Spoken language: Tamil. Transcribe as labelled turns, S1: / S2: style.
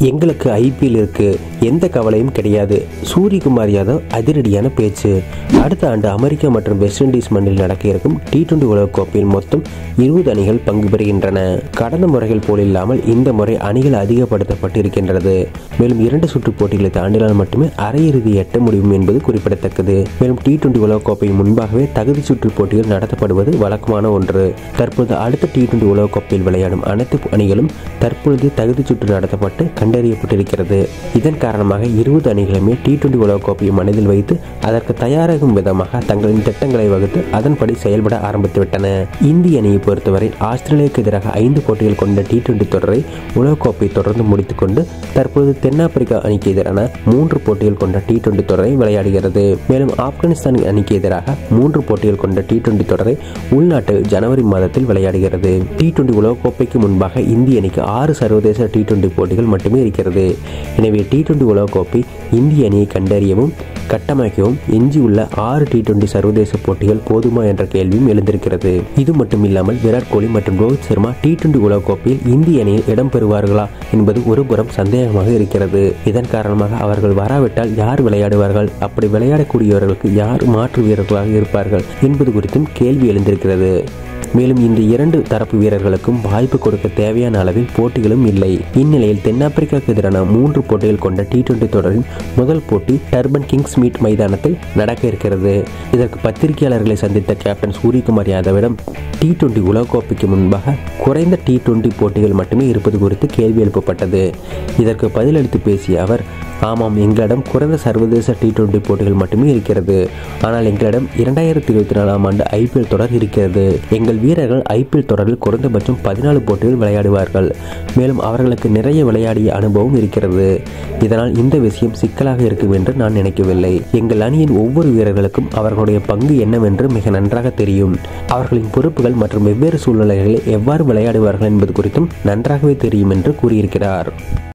S1: எங்களுக்கு ஐபிஎல் இருக்கு எந்த கவலையும் கிடையாது சூரியகுமார் யாதவ் அதிரடியான பேச்சு அடுத்த ஆண்டு அமெரிக்கா மற்றும் வெஸ்ட் இண்டீஸ் மண்ணில் நடக்க இருக்கும் டி டுவெண்டி உலகக்கோப்பையில் மொத்தம் இருபது அணிகள் பங்கு பெறுகின்றன கடந்த முறைகள் போல் இல்லாமல் இந்த முறை அணிகள் அதிகப்படுத்தப்பட்டு இருக்கின்றது மேலும் இரண்டு சுற்று போட்டிகளை தாண்டினால் மட்டுமே அரையிறுதி எட்ட முடியும் என்பது குறிப்பிடத்தக்கது மேலும் டி டுவெண்டி உலகக்கோப்பையின் முன்பாகவே தகுதி சுற்று போட்டிகள் நடத்தப்படுவது வழக்கமான ஒன்று தற்போது அடுத்த டி டுவெண்டி உலகக்கோப்பையில் விளையாடும் அனைத்து அணிகளும் தற்பொழுது தகுதி சுற்று நடத்தப்பட்டு கண்டறியப்பட்டிருக்கிறது இதன் காரணமாக இருபது அணிகளுமே டி டுவெண்டி உலகக்கோப்பையை மனதில் வைத்து அதற்கு தயாராகும் விதமாக தங்களின் திட்டங்களை வகுத்து அதன்படி செயல்பட ஆரம்பித்துவிட்டன இந்திய அணியை பொறுத்தவரை ஆஸ்திரேலியாவுக்கு எதிராக ஐந்து போட்டிகள் கொண்ட டி டுவெண்டி தொடரை உலகக்கோப்பை தொடர்ந்து முடித்துக்கொண்டு தற்போது தென்னாப்பிரிக்கா அணிக்கு எதிரான மூன்று போட்டிகள் கொண்ட டி டுவெண்டி தொடரை விளையாடுகிறது மேலும் ஆப்கானிஸ்தான் அணிக்கு எதிராக மூன்று போட்டிகள் கொண்ட டி டுவெண்டி தொடரை உள்நாட்டில் ஜனவரி மாதத்தில் விளையாடுகிறது டி டுவெண்டி உலகக்கோப்பைக்கு முன்பாக இந்திய அணிக்கு ஆறு சர்வதேச டி டுவெண்டி போட்டிகள் மட்டுமே இருக்கிறது எனவே டி டுவெண்டி உலகக்கோப்பை இந்திய அணியை கண்டறியவும் கட்டமைக்கவும் எஞ்சியுள்ள ஆறு டி டுவெண்டி சர்வதேச போட்டிகள் போதுமா என்ற கேள்வியும் எழுந்திருக்கிறது இது மட்டும் இல்லாமல் விராட் கோலி மற்றும் ரோஹித் சர்மா டி டுவெண்டி உலகக்கோப்பையில் இந்திய அணியில் இடம் பெறுவார்களா என்பது ஒரு புறம் சந்தேகமாக இருக்கிறது இதன் காரணமாக அவர்கள் வராவிட்டால் யார் விளையாடுவார்கள் அப்படி விளையாடக்கூடியவர்களுக்கு யார் மாற்று வீரர்களாக இருப்பார்கள் என்பது குறித்தும் கேள்வி எழுந்திருக்கிறது மேலும் இந்த இரண்டு தரப்பு வீரர்களுக்கும் வாய்ப்பு கொடுக்க தேவையான அளவில் போட்டிகளும் இல்லை இந்நிலையில் தென்னாப்பிரிக்காவுக்கு எதிரான மூன்று போட்டிகள் கொண்ட டி டுவெண்டி தொடரின் முதல் போட்டி டர்பன் கிங்ஸ் மீட் மைதானத்தில் நடக்க இருக்கிறது இதற்கு பத்திரிகையாளர்களை சந்தித்த கேப்டன் சூரியகுமார் யாதவிடம் டி டுவெண்டி உலகக்கோப்பைக்கு முன்பாக குறைந்த டி டுவெண்டி போட்டிகள் மட்டுமே இருப்பது குறித்து கேள்வி எழுப்பப்பட்டது இதற்கு பதிலளித்து பேசிய அவர் ஆமாம் எங்களிடம் குறைந்த சர்வதேச டி டுவெண்டி போட்டிகள் மட்டுமே இருக்கிறது ஆனால் எங்களிடம் இரண்டாயிரத்தி இருபத்தி நாலாம் ஆண்டு ஐபிஎல் தொடர் இருக்கிறது எங்கள் வீரர்கள் ஐபிஎல் தொடரில் குறைந்தபட்சம் பதினாலு போட்டிகள் விளையாடுவார்கள் மேலும் அவர்களுக்கு நிறைய விளையாடிய அனுபவம் இருக்கிறது இதனால் இந்த விஷயம் சிக்கலாக இருக்கும் என்று நான் நினைக்கவில்லை எங்கள் அணியின் ஒவ்வொரு வீரர்களுக்கும் அவர்களுடைய பங்கு என்னவென்று மிக நன்றாக தெரியும் அவர்களின் பொறுப்புகள் மற்றும் வெவ்வேறு சூழ்நிலைகளில் எவ்வாறு விளையாடுவார்கள் என்பது குறித்தும் நன்றாகவே தெரியும் என்று கூறியிருக்கிறார்